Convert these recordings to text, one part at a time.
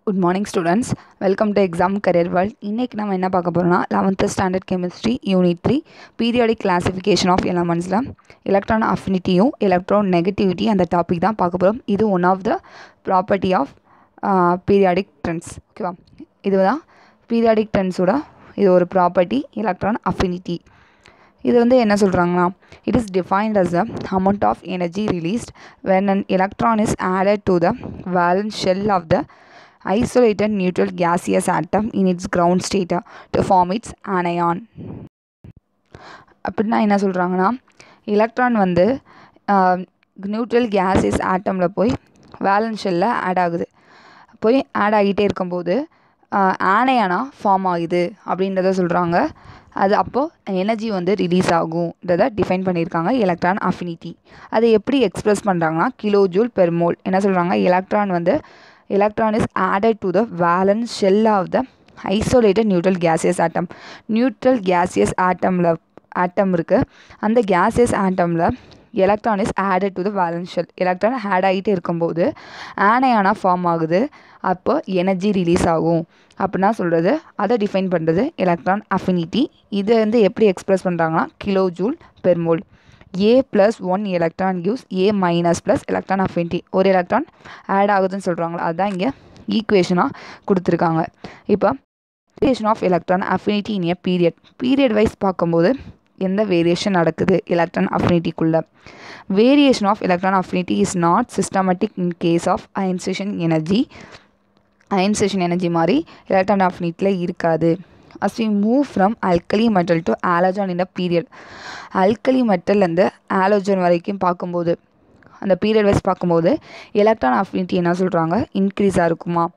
Good morning students welcome to exam career world இன்றைக்கி நம்ம என்ன பார்க்க போகிறோம்னா eleventh standard chemistry unit three periodic classification of எலமெண்ட்ஸில் எலக்ட்ரான் அஃபினிட்டியும் எலக்ட்ரான் நெகட்டிவிட்டி அந்த டாபிக் தான் பார்க்க போகிறோம் இது one of the property of periodic trends ஓகேவா இதுதான் பீரியாடிக் ட்ரெண்ட்ஸோட இது ஒரு ப்ராப்பர்ட்டி எலக்ட்ரான் அஃபினிட்டி இது வந்து என்ன சொல்கிறாங்கன்னா it is defined as the amount of energy released when an electron is added to the valence shell of the isolated neutral gaseous atom in its ground state to form its anion அப்படின்னா என்ன சொல்கிறாங்கன்னா electron வந்து neutral gases ஆட்டமில் போய் valence ஷெல்லில் add ஆகுது போய் add ஆகிட்டே இருக்கும்போது ஆனையானா form ஆகுது அப்படின்றத சொல்கிறாங்க அது அப்போது எனர்ஜி வந்து ரிலீஸ் ஆகுன்றதை டிஃபைன் பண்ணியிருக்காங்க எலக்ட்ரான் அஃபினிட்டி அதை எப்படி எக்ஸ்ப்ரெஸ் பண்ணுறாங்கன்னா கிலோ ஜூல் பெர் மோல் என்ன சொல்கிறாங்க எலக்ட்ரான் வந்து electron is added to the valence shell of the isolated neutral gaseous atom neutral gaseous atomல ஆட்டம் இருக்குது அந்த gaseous ஆட்டமில் electron is added to the valence shell electron add ஆகிட்டே இருக்கும்போது ஆனையானா form ஆகுது அப்போ எனர்ஜி ரிலீஸ் ஆகும் அப்படின்னா சொல்கிறது அதை டிஃபைன் பண்ணுறது எலக்ட்ரான் அஃபினிட்டி இதை வந்து எப்படி எக்ஸ்ப்ரெஸ் பண்ணுறாங்கன்னா kilo joule per mole A plus one electron gives A minus plus electron affinity ஒரு எலக்ட்ரான் ஆட் ஆகுதுன்னு சொல்கிறாங்களா அதுதான் இங்கே ஈக்குவேஷனாக கொடுத்துருக்காங்க இப்போ variation of electron affinity in a period period wise பார்க்கும்போது எந்த வேரியேஷன் நடக்குது எலக்ட்ரான் அஃபினிட்டிக்குள்ளே variation of electron affinity is not systematic in case of ionisation energy ionisation energy மாதிரி எலக்ட்ரான் அஃபினிட்டியில் இருக்காது as we move from alkali metal to halogen இந்த period alkali மெட்டல்லேருந்து halogen வரைக்கும் பார்க்கும்போது அந்த பீரியட் வைஸ் பார்க்கும்போது எலக்ட்ரான் அஃபினிட்டி என்ன சொல்கிறாங்க இன்க்ரீஸாக இருக்குமா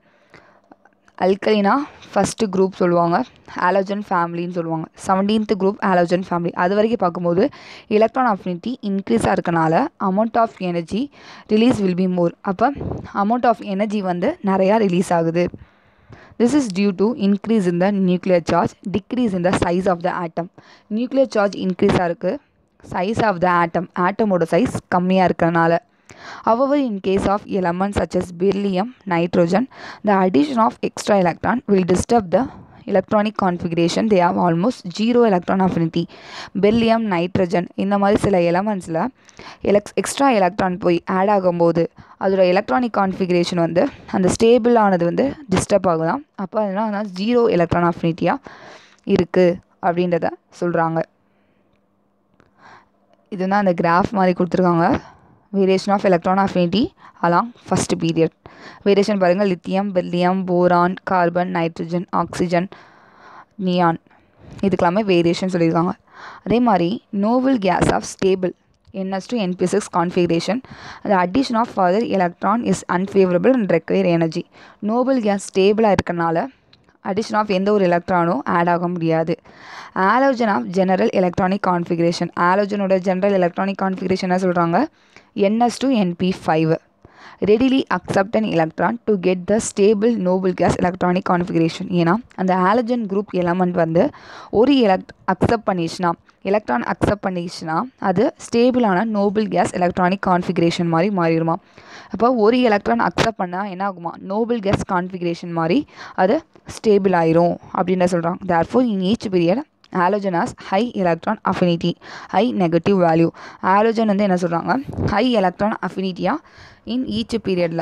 அல்கலினா ஃபஸ்ட்டு குரூப் சொல்லுவாங்க ஆலோஜன் ஃபேமிலின்னு சொல்லுவாங்க செவன்டீன்த் குரூப் ஆலோஜன் ஃபேமிலி அது வரைக்கும் பார்க்கும்போது எலக்ட்ரான் அஃபினிட்டி இன்க்ரீஸாக இருக்கனால amount of energy release will be more அப்போ அமௌண்ட் ஆஃப் எனர்ஜி வந்து நிறையா ரிலீஸ் ஆகுது this is due to increase in the nuclear charge decrease in the size of the atom nuclear charge increase ஆருக்கு size of the atom atomோட size கம்மியாக இருக்கிறனால however in case of elements such as beryllium nitrogen the addition of extra electron will disturb the electronic configuration they have almost zero electron affinity beryllium nitrogen இந்த மாதிரி சில எலமெண்ட்ஸில் எலக்ஸ் extra electron போய் add ஆகும்போது அதோட எலக்ட்ரானிக் கான்ஃபிகரேஷன் வந்து அந்த ஸ்டேபிள் ஆனது வந்து டிஸ்டர்ப் ஆகுதான் அப்போ அதனால் ஜீரோ எலக்ட்ரான் அஃபினிட்டியாக இருக்குது அப்படின்றத சொல்கிறாங்க இதுதான் அந்த கிராஃப் மாதிரி கொடுத்துருக்காங்க variation of electron affinity along first period variation பாருங்கள் lithium beryllium boron carbon nitrogen oxygen neon இதுக்கெல்லாமே வேரியேஷன் சொல்லியிருக்காங்க அதே மாதிரி noble gas of stable NS to NP6 configuration, the addition of further electron is unfavorable and require energy. Noble gas ஸ்டேபிளாக இருக்கனால addition of எந்த ஒரு எலக்ட்ரானும் add ஆக முடியாது halogen of general electronic configuration ஆலோஜனோட ஜெனரல் எலக்ட்ரானிக் கான்ஃபிகரேஷன் என்ன சொல்கிறாங்க N S to N P five readily accept an electron to get the stable noble gas electronic configuration ஏன்னா அந்த ஆலஜன் குரூப் எலமெண்ட் வந்து ஒரு எலக்ட் அக்செப்ட் பண்ணிச்சுன்னா எலக்ட்ரான் அக்செப்ட் பண்ணிச்சுன்னா அது ஸ்டேபிளான நோபல் கேஸ் எலக்ட்ரானிக் கான்ஃபிகரேஷன் மாதிரி மாறிடுமா அப்போ ஒரு எலக்ட்ரான் அக்செப்ட் பண்ணால் என்ன ஆகுமா நோபல் கேஸ் கான்ஃபிகரேஷன் மாதிரி அது ஸ்டேபிள் ஆயிரும் அப்படின்னு சொல்கிறாங்க therefore in each period halogen has high electron affinity high negative value halogen வந்து என்ன சொல்கிறாங்க ஹை எலக்ட்ரான் அஃபினிட்டியாக இன் ஈச் பீரியடில்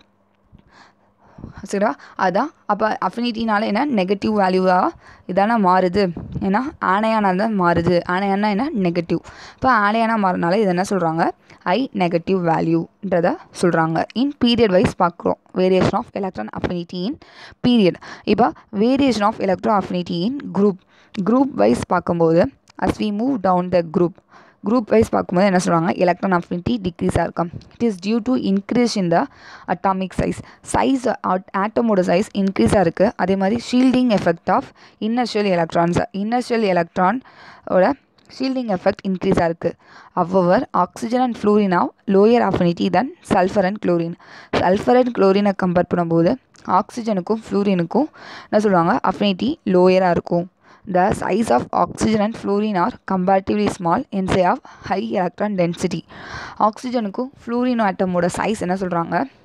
சரிடா அதான் அப்போ அஃபினிட்டினால என்ன நெகட்டிவ் வேல்யூவாக இதான மாறுது ஏன்னா ஆணையானா தான் மாறுது ஆணையானா என்ன நெகட்டிவ் இப்போ ஆணையானா மாறினால இது என்ன சொல்கிறாங்க ஐ நெகட்டிவ் வேல்யூன்றத சொல்கிறாங்க இன் பீரியட் வைஸ் பார்க்குறோம் variation of electron affinity in period இப்போ variation of electron affinity in group group wise பார்க்கும்போது as we move down the group group wise பார்க்கும்போது என்ன சொல்கிறாங்க எலக்ட்ரான் அஃபினிட்டி டிக்ரீஸாக இருக்கும் it is due to increase in the atomic size size ஆட்டமோட size இன்க்ரீஸாக இருக்குது அதே மாதிரி shielding effect of inner shell electrons inner shell எலக்ட்ரானோட ஷீல்டிங் எஃபெக்ட் இன்க்ரீஸாக இருக்குது however oxygen and fluorine of lower affinity than sulphur and chlorine sulphur and குளோரினை compare பண்ணும்போது ஆக்சிஜனுக்கும் ஃப்ளூரினுக்கும் என்ன சொல்லுவாங்க அஃபினிட்டி லோயராக இருக்கும் The size of oxygen and fluorine are comparatively small and they have high electron density. ஆக்சிஜனுக்கும் fluorine ஆட்டமோட size என்ன சொல்கிறாங்க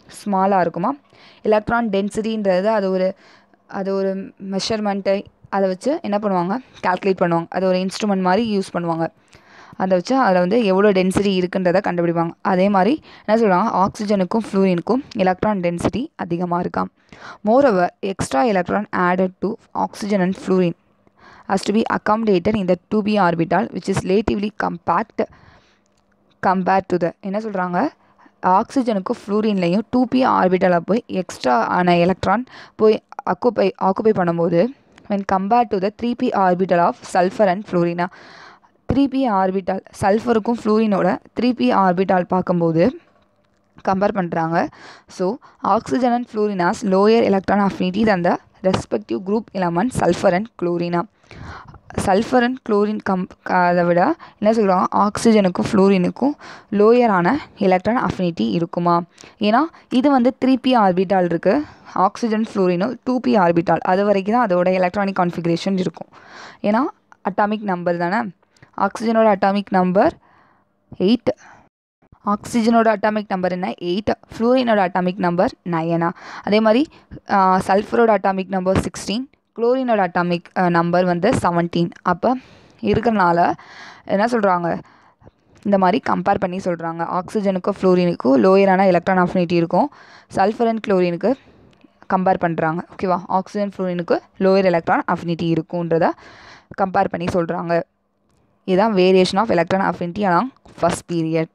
ஸ்மாலாக இருக்குமா எலக்ட்ரான் டென்சிட்டின்றது அது ஒரு அது ஒரு மெஷர்மெண்ட்டு அதை வச்சு என்ன பண்ணுவாங்க கால்குலேட் பண்ணுவாங்க அது ஒரு இன்ஸ்ட்ருமெண்ட் மாதிரி யூஸ் பண்ணுவாங்க அதை வச்சு அதில் வந்து எவ்வளோ டென்சிட்டி இருக்குன்றதை கண்டுபிடிப்பாங்க அதே மாதிரி என்ன சொல்கிறாங்க ஆக்சிஜனுக்கும் ஃப்ளூரினுக்கும் எலக்ட்ரான் டென்சிட்டி அதிகமாக இருக்காம் moreover extra electron added to oxygen and fluorine has to be accommodated in the 2p orbital which is relatively compact compared to the என்ன சொல்கிறாங்க ஆக்சிஜனுக்கும் ஃப்ளூரின்லேயும் டூ பி ஆர்பிட்டலில் போய் எக்ஸ்ட்ரா ஆன எலக்ட்ரான் போய் அக்குப்பை ஆக்குப்பை பண்ணும்போது when compared to the three P orbital of sulphur and ஃப்ளூரினா three P orbital சல்ஃபருக்கும் ஃப்ளூரினோட three P orbital பார்க்கும்போது கம்பேர் பண்ணுறாங்க ஸோ ஆக்சிஜன் அண்ட் ஃப்ளூரினாஸ் lower electron affinity than the respective group element sulphur and குளோரினா sulphur and chlorine come அதை விட என்ன சொல்கிறாங்க ஆக்சிஜனுக்கும் ஃப்ளூரினுக்கும் லோயரான எலக்ட்ரான் அஃபினிட்டி இருக்குமா ஏன்னா இது வந்து த்ரீ பி ஆர்பிட்டால் இருக்குது ஆக்சிஜன் ஃப்ளூரினும் டூ பி ஆர்பிட்டால் அது வரைக்கும் தான் அதோட எலக்ட்ரானிக் கான்ஃபிகரேஷன் இருக்கும் ஏன்னா அட்டாமிக் நம்பர் தானே ஆக்சிஜனோட அட்டாமிக் நம்பர் எயிட் ஆக்சிஜனோட அட்டாமிக் நம்பர் என்ன எயிட் ஃப்ளூரினோட அட்டாமிக் நம்பர் நயனா அதே மாதிரி சல்ஃபரோட அட்டாமிக் நம்பர் சிக்ஸ்டீன் குளோரினோட அட்டாமிக் நம்பர் வந்து செவன்டீன் அப்போ இருக்கிறனால என்ன சொல்கிறாங்க இந்த மாதிரி கம்பேர் பண்ணி சொல்கிறாங்க ஆக்சிஜனுக்கும் ஃப்ளோரினுக்கும் லோயரான எலக்ட்ரான் அஃபினிட்டி இருக்கும் சல்ஃபர் அண்ட் குளோரினுக்கு கம்பேர் பண்ணுறாங்க ஓகேவா ஆக்சிஜன் ஃப்ளோரினுக்கு லோயர் எலக்ட்ரான் அஃபினிட்டி இருக்குன்றத கம்பேர் பண்ணி சொல்கிறாங்க இதுதான் variation of electron affinity along first period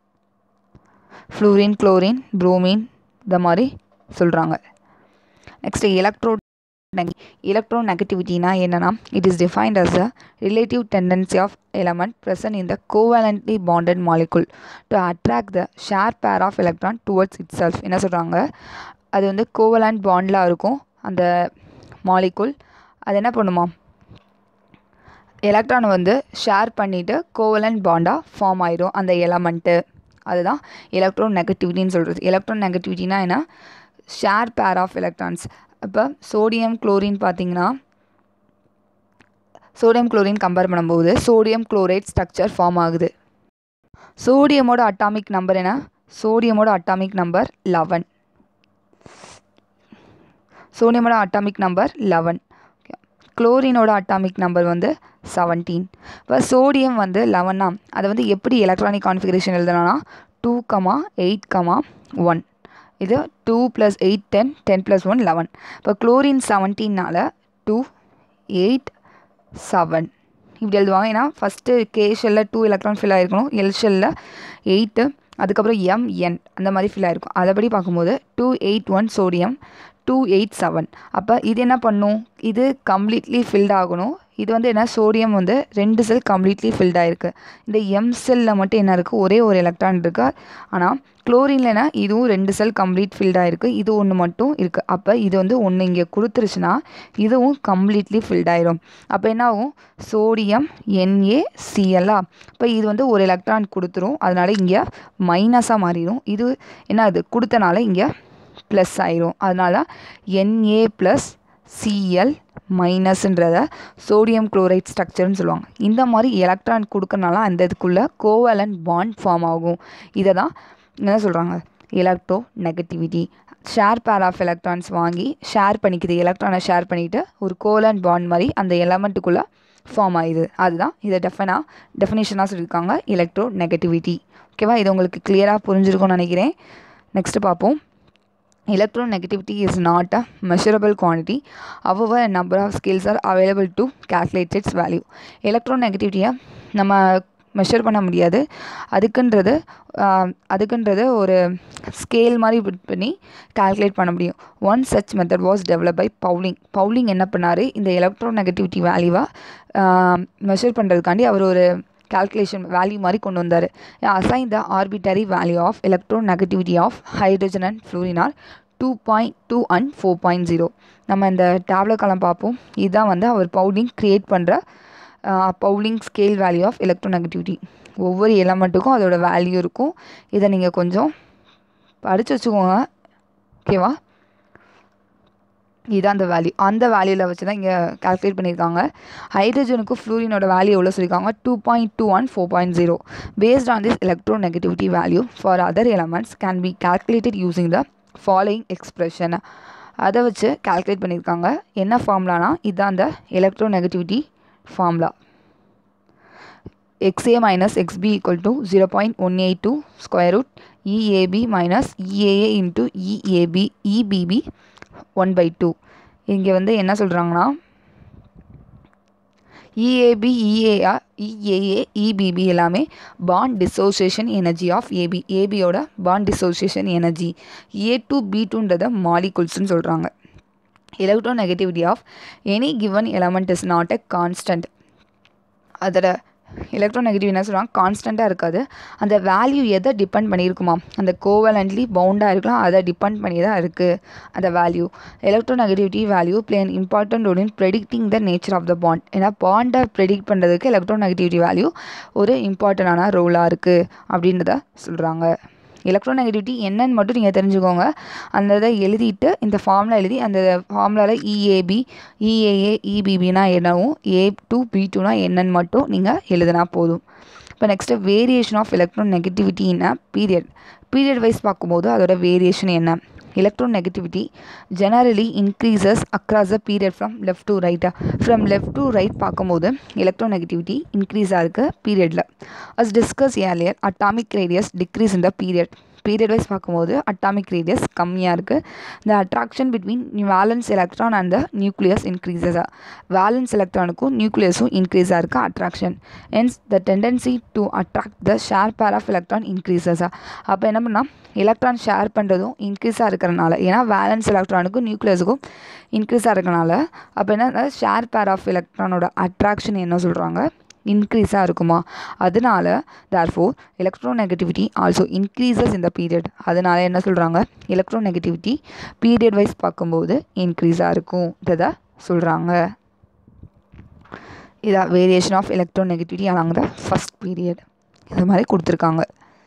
fluorine chlorine bromine இந்த மாதிரி சொல்கிறாங்க நெக்ஸ்ட் எலக்ட்ரோ எலக்ட்ரோ நெகட்டிவிட்டினா என்னென்னா it is defined as a relative tendency of element present in the covalently bonded molecule to attract the share pair of electron towards itself என்ன சொல்கிறாங்க அது வந்து கோவலண்ட் பாண்டில் இருக்கும் அந்த மாலிகுல் அது என்ன பண்ணுமா எலக்ட்ரானை வந்து ஷேர் பண்ணிவிட்டு கோவலண்ட் பாண்டாக ஃபார்ம் ஆயிரும் அந்த எலமெண்ட்டு அதுதான் எலக்ட்ரோ நெகட்டிவிட்டின்னு சொல்கிறது எலக்ட்ரோ நெகட்டிவிட்டினா என்ன ஷேர் பேர் ஆஃப் எலக்ட்ரான்ஸ் இப்போ சோடியம் குளோரின் பார்த்தீங்கன்னா சோடியம் குளோரின் கம்பேர் பண்ணும்போது சோடியம் குளோரைட் ஸ்ட்ரக்சர் ஃபார்ம் ஆகுது சோடியமோட அட்டாமிக் நம்பர் என்ன சோடியமோட அட்டாமிக் நம்பர் லெவன் சோடியமோட அட்டாமிக் நம்பர் லெவன் குளோரினோட அட்டாமிக் நம்பர் வந்து செவன்டீன் இப்போ சோடியம் வந்து லெவன்னா அதை வந்து எப்படி எலக்ட்ரானிக் கான்ஃபிகரேஷன் எழுதலாம்னா two comma eight comma one இது two plus eight ten ten plus one eleven இப்போ குளோரின் செவன்டீனால் டூ எயிட் செவன் இப்படி எழுதுவாங்க ஏன்னா ஃபஸ்ட்டு கே ஷெல்லில் டூ எலக்ட்ரான் ஃபில் ஆகிருக்கணும் எல் ஷெல்லில் எயிட்டு அதுக்கப்புறம் எம் என் அந்த மாதிரி ஃபில் ஆகிருக்கும் அதைப்படி பார்க்கும்போது two eight one sodium two eight seven அப்போ இது என்ன பண்ணும் இது கம்ப்ளீட்லி ஃபில்ட் ஆகணும் இது வந்து என்ன சோடியம் வந்து ரெண்டு செல் கம்ப்ளீட்லி ஃபில்ட் ஆகிருக்கு இந்த எம் செல்லில் மட்டும் என்ன இருக்குது ஒரே ஒரு எலக்ட்ரான் இருக்குது ஆனால் குளோரின்ல என்ன இதுவும் ரெண்டு செல் கம்ப்ளீட் ஃபில்ட் ஆகிருக்கு இது ஒன்று மட்டும் இருக்குது அப்போ இது வந்து ஒன்று இங்கே கொடுத்துருச்சுன்னா இதுவும் கம்ப்ளீட்லி ஃபில்ட் ஆயிரும் அப்போ என்ன ஆகும் சோடியம் என்ஏசிஎல்லா இப்போ இது வந்து ஒரு எலக்ட்ரான் கொடுத்துரும் அதனால இங்கே மைனஸாக மாறிடும் இது என்ன அது கொடுத்தனால இங்கே ப்ளஸ் ஆயிரும் அதனால் என்ஏ ப்ளஸ் சிஎல் மைனஸ்ன்றத சோடியம் குளோரைட் ஸ்ட்ரக்சர்னு சொல்லுவாங்க இந்த மாதிரி எலக்ட்ரான் கொடுக்கறனால அந்த இதுக்குள்ளே கோவலன் பாண்ட் ஃபார்ம் ஆகும் இதை தான் என்ன சொல்கிறாங்க electronegativity share pair of electrons வாங்கி ஷேர் பண்ணிக்குது எலக்ட்ரானை ஷேர் பண்ணிவிட்டு ஒரு கோவலன் பாண்ட் மாதிரி அந்த எலமெண்ட்டுக்குள்ளே ஃபார்ம் ஆகுது அதுதான் இதை டெஃபனாக டெஃபினேஷனாக சொல்லியிருக்காங்க எலக்ட்ரோ நெகட்டிவிட்டி ஓகேவா இது உங்களுக்கு கிளியராக புரிஞ்சிருக்கும்னு நினைக்கிறேன் நெக்ஸ்ட்டு பார்ப்போம் electronegativity is not a measurable quantity however a number of scales are available to calculate its value electronegativity நம்ம மெஷர் பண்ண முடியாது அதுக்குன்றது அதுக்குன்றது ஒரு ஸ்கேல் மாதிரி பிட் பண்ணி கால்குலேட் பண்ண முடியும் one such method was develop by Pauling Pauling என்ன பண்ணார் இந்த எலக்ட்ரோ நெகட்டிவிட்டி வேல்யூவாக மெஷர் பண்ணுறதுக்காண்டி அவர் ஒரு கால்குலேஷன் வேல்யூ மாதிரி கொண்டு வந்தார் assign the arbitrary value of electronegativity of hydrogen and ஃப்ளூரினார் two point two and four point zero நம்ம இந்த டேப்லெட் காலம் பார்ப்போம் இதுதான் வந்து அவர் பவுலிங் க்ரியேட் பண்ணுற Pauling scale value of electronegativity ஒவ்வொரு எலமெண்ட்டுக்கும் அதோட வேல்யூ இருக்கும் இதை நீங்கள் கொஞ்சம் படித்து வச்சுக்கோங்க ஓகேவா இதுதான் அந்த வேல்யூ அந்த வேல்யூவில் வச்சு தான் இங்கே கால்குலேட் பண்ணியிருக்காங்க ஹைட்ரஜனுக்கு ஃப்ளூரினோட வேல்யூ எவ்வளோ சொல்லியிருக்காங்க two point two one four point zero based on this electronegativity value for other elements can be calculated using the following expression அதை வச்சு கால்குலேட் பண்ணியிருக்காங்க என்ன ஃபார்முலானா இதுதான் அந்த electronegativity formula XA minus XB equal to 0.182 square root EAB minus EAA into EAB EBB 1 by 2 இங்கே வந்து என்ன சொல்கிறாங்கன்னா EAB EAA EAA EBB எல்லாமே bond dissociation energy of AB ஏபியோட bond dissociation energy A to B டூன்றதை மாலிகுல்ஸ்னு சொல்கிறாங்க electronegativity of any given element is not a constant அதோட எலக்ட்ரோநெகட்டிவ் என்ன சொல்கிறாங்க கான்ஸ்டண்ட்டாக இருக்காது அந்த வேல்யூ எதை டிபெண்ட் பண்ணியிருக்குமா அந்த கோவலண்ட்லி பவுண்டாக இருக்கலாம் அதை டிபெண்ட் பண்ணி தான் இருக்குது அந்த value electronegativity value play an important role in predicting the nature of the bond ஏன்னா பாண்டை ப்ரெடிக்ட் பண்ணுறதுக்கு எலக்ட்ரோநெகட்டிவிட்டி வேல்யூ ஒரு இம்பார்ட்டண்டான ரோலாக இருக்குது அப்படின்றத சொல்கிறாங்க எலக்ட்ரோநெகட்டிவிட்டி என்னன்னு மட்டும் நீங்கள் தெரிஞ்சுக்கோங்க அந்த இதை எழுதிட்டு இந்த ஃபார்முலா எழுதி அந்த ஃபார்முலாவில் இஏபி இஏஏ இபிபினா என்னவும் ஏ டூ பி டூனா என்னன்னு மட்டும் நீங்கள் எழுதினா போதும் இப்போ next variation of electronegativity in period period wise பார்க்கும்போது அதோட வேரியேஷன் என்ன electron negativity generally increases across the period from left to right from left to right பார்க்கும்போது electronegativity increase ஆகிருக்கு பீரியடில் as discussed earlier atomic radius decrease in the period period wise பார்க்கும்போது atomic radius கம்மியாக இருக்குது the attraction between valence electron and the nucleus இன்க்ரீசஸாக valence எலக்ட்ரானுக்கும் நியூக்ளியஸும் இன்க்ரீஸாக இருக்குது attraction hence the tendency to attract the share pair of electron இன்க்ரீசஸாக அப்போ என்ன பண்ணால் எலக்ட்ரான் ஷேர் பண்ணுறதும் இன்க்ரீஸாக இருக்கிறனால ஏன்னா வேலன்ஸ் எலக்ட்ரானுக்கும் நியூக்ளியஸுக்கும் இன்க்ரீஸாக இருக்கனால அப்போ என்ன ஷேர் பேர் ஆஃப் எலக்ட்ரானோட அட்ராக்ஷன் என்ன சொல்கிறாங்க இன்க்ரீஸாக இருக்குமா அதனால தேர்ஃபோர் எலக்ட்ரோநெகட்டிவிட்டி ஆல்சோ இன்க்ரீசஸ் இந்த பீரியட் அதனால என்ன சொல்கிறாங்க எலக்ட்ரோநெகட்டிவிட்டி பீரியட் வைஸ் பார்க்கும்போது இன்க்ரீஸாக இருக்கும்ன்றத சொல்கிறாங்க இதான் variation of electronegativity along the first period இது மாதிரி கொடுத்துருக்காங்க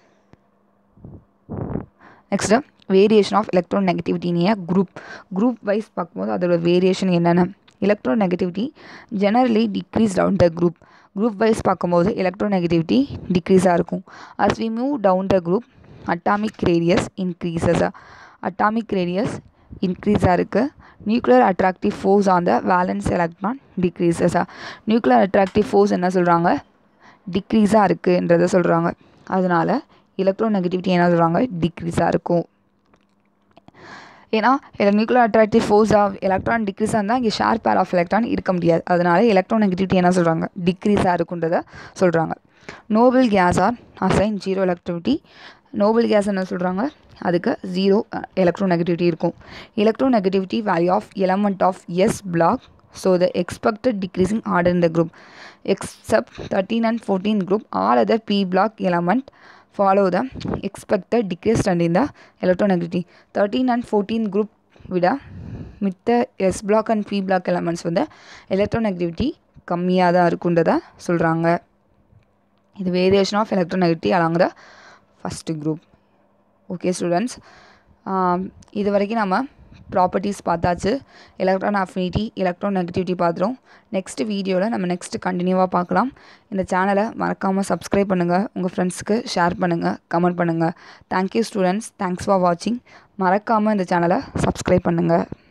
நெக்ஸ்ட்டு வேரியேஷன் ஆஃப் எலக்ட்ரோநெகட்டிவிட்டினிய குரூப் குரூப் வைஸ் பார்க்கும்போது அதோட வேரியேஷன் என்னென்ன electronegativity generally decrease down the group group wise பார்க்கும்போது எலக்ட்ரோநெகட்டிவிட்டி டிக்ரீஸாக இருக்கும் as we move down the group atomic radius இன்க்ரீசஸாக அட்டாமிக் ரேடியஸ் இன்க்ரீஸாக இருக்குது nuclear attractive force on the valence electron டிக்ரீசஸாக நியூக்ளியர் அட்ராக்டிவ் ஃபோர்ஸ் என்ன சொல்கிறாங்க டிக்ரீஸாக இருக்குன்றத சொல்கிறாங்க அதனால் எலக்ட்ரோநெகட்டிவிட்டி என்ன சொல்கிறாங்க டிக்ரீஸாக இருக்கும் ஏன்னா nuclear attractive force of electron டிக்ரீஸாக இருந்தால் இங்கே ஷேர் பேர் ஆஃப் எலக்ட்ரான் இருக்க முடியாது அதனால எலக்ட்ரோநெகட்டிவிட்டி என்ன சொல்கிறாங்க டிக்ரீஸாக இருக்குன்றத சொல்கிறாங்க noble gas are assign zero electronegativity noble gas என்ன சொல்கிறாங்க அதுக்கு ஜீரோ எலக்ட்ரோநெகட்டிவிட்டி இருக்கும் electronegativity value of element of S block so the expected decreasing order in the group except 13 and 14 group all other p block element follow the expected decrease trend in the electronegativity 13 and 14 group விட மித்த S block and P block elements வந்து electronegativity கம்மியாக தான் இருக்குன்றத சொல்கிறாங்க இது variation of electronegativity along the first group okay students இது வரைக்கும் நம்ம ப்ராப்பர்ட்டிஸ் பார்த்தாச்சு எலக்ட்ரான் அஃபினிட்டி எலக்ட்ரான் நெகட்டிவிட்டி பார்த்துரும் நெக்ஸ்ட் வீடியோவில் நம்ம நெக்ஸ்ட் கண்டினியூவாக பார்க்கலாம் இந்த சேனலை மறக்காமல் சப்ஸ்கிரைப் பண்ணுங்கள் உங்கள் ஃப்ரெண்ட்ஸ்க்கு ஷேர் பண்ணுங்கள் கமெண்ட் பண்ணுங்கள் தேங்க்யூ ஸ்டூடெண்ட்ஸ் தேங்க்ஸ் ஃபார் வாட்சிங் மறக்காமல் இந்த சேனலை சப்ஸ்கிரைப் பண்ணுங்கள்